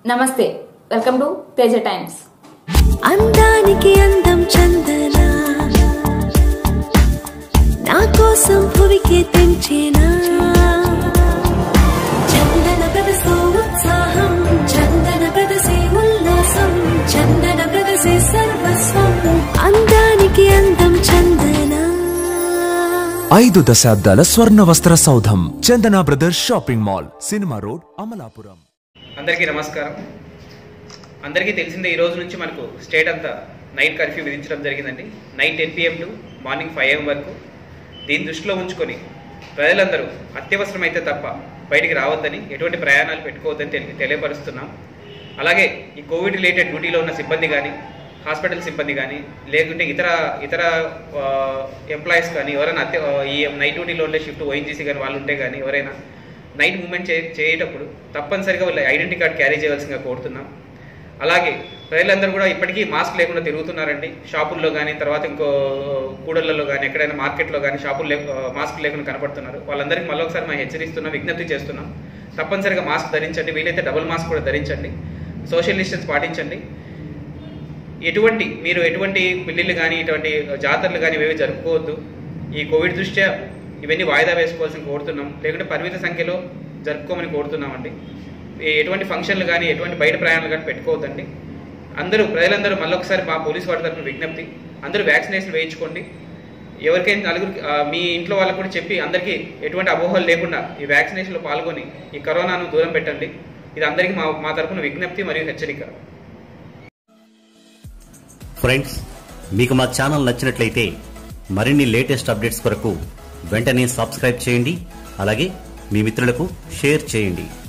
నమస్తే welcome to Teja times అందానికి అందం చందన నా కోసం భువికి తెంచేనా చందన ప్రదసో ఉత్సాహం చందన ప్రదసే ఉల్లాసం చందన ప్రదసే సర్వస్వం అందానికి అందం చందన ఐదు దశాబ్దాల స్వర్ణ వస్త్ర సౌధం Chandana brothers shopping mall cinema road Amalapuram అందరికీ నమస్కారం అందరికీ తెలిసిందే ఈ రోజు నుంచి మనకు స్టేట్ అంతా నైట్ కర్ఫ్యూ విధించడం జరిగిందండి night ten PM to morning five AM వరకు దీన్ని దృష్టిలో ఉంచుకొని ప్రజలందరూ అత్యవసరమైతే తప్ప బయటికి రావద్దని ఎటువంటి ప్రయాణాలు పెట్టుకోవద్దని తెలి తెలియపరుస్తున్నాం అలాగే ఈ కోవిడ్ రిలేటెడ్ డ్యూటీలో ఉన్న సిబ్బంది కానీ హాస్పిటల్ సిబ్బంది కానీ లేకుంటే ఇతర ఇతర ఎంప్లాయీస్ కానీ ఎవరైనా అత్య ఆ, ఈ నైట్ డ్యూటీలో ఉండే షిఫ్ట్ ఓఎన్జీసీ కానీ వాళ్ళు ఉంటే కానీ ఎవరైనా నైట్ మూమెంట్ చే చేయేటప్పుడు తప్పనిసరిగా వాళ్ళ ఐడెంటిటీ కార్డ్ క్యారీ చేయవలసిందిగా కోరుతున్నాం అలాగే ప్రజలందరూ కూడా ఇప్పటికీ మాస్క్ లేకుండా తిరుగుతున్నారండి షాపుల్లో కానీ తర్వాత ఇంకో కూడళ్లలో కానీ ఎక్కడైనా మార్కెట్లో కానీ షాపులు లే మాస్క్ లేకుండా కనపడుతున్నారు వాళ్ళందరికీ మళ్ళొకసారి మేము హెచ్చరిస్తున్నాం విజ్ఞప్తి చేస్తున్నాం తప్పనిసరిగా మాస్క్ ధరించండి వీలైతే డబుల్ మాస్క్ కూడా ధరించండి సోషల్ డిస్టెన్స్ పాటించండి ఎటువంటి మీరు ఎటువంటి పెళ్ళిళ్ళు కానీ ఇటువంటి జాతరలు కానీ ఇవేవి జరుపుకోవద్దు ఈ కోవిడ్ దృష్ట్యా ఇవన్నీ వాయిదా వేసుకోవాల్సిన కోరుతున్నాం లేకుంటే పరిమిత సంఖ్యలో జరుపుకోమని కోరుతున్నామండి ఈ ఎటువంటి ఫంక్షన్లు కానీ ఎటువంటి బయట ప్రయాణాలు కానీ పెట్టుకోవద్దండి అందరూ ప్రజలందరూ మళ్ళొకసారి మా పోలీస్ వారి తరఫున విజ్ఞప్తి అందరూ వ్యాక్సినేషన్ వేయించుకోండి ఎవరికైనా నలుగురికి ఆ, మీ ఇంట్లో వాళ్ళకు కూడా చెప్పి అందరికీ ఎటువంటి అపోహలు లేకుండా ఈ వ్యాక్సినేషన్లో పాల్గొని ఈ కరోనాను దూరం పెట్టండి ఇది అందరికీ మా మా తరఫున విజ్ఞప్తి మరియు హెచ్చరిక ఫ్రెండ్స్ మీకు మా ఛానల్ నచ్చినట్లయితే మరిన్ని లేటెస్ట్ అప్డేట్స్ కొరకు వెంటనే సబ్స్క్రైబ్ చేయండి అలాగే మీ మిత్రులకు షేర్ చేయండి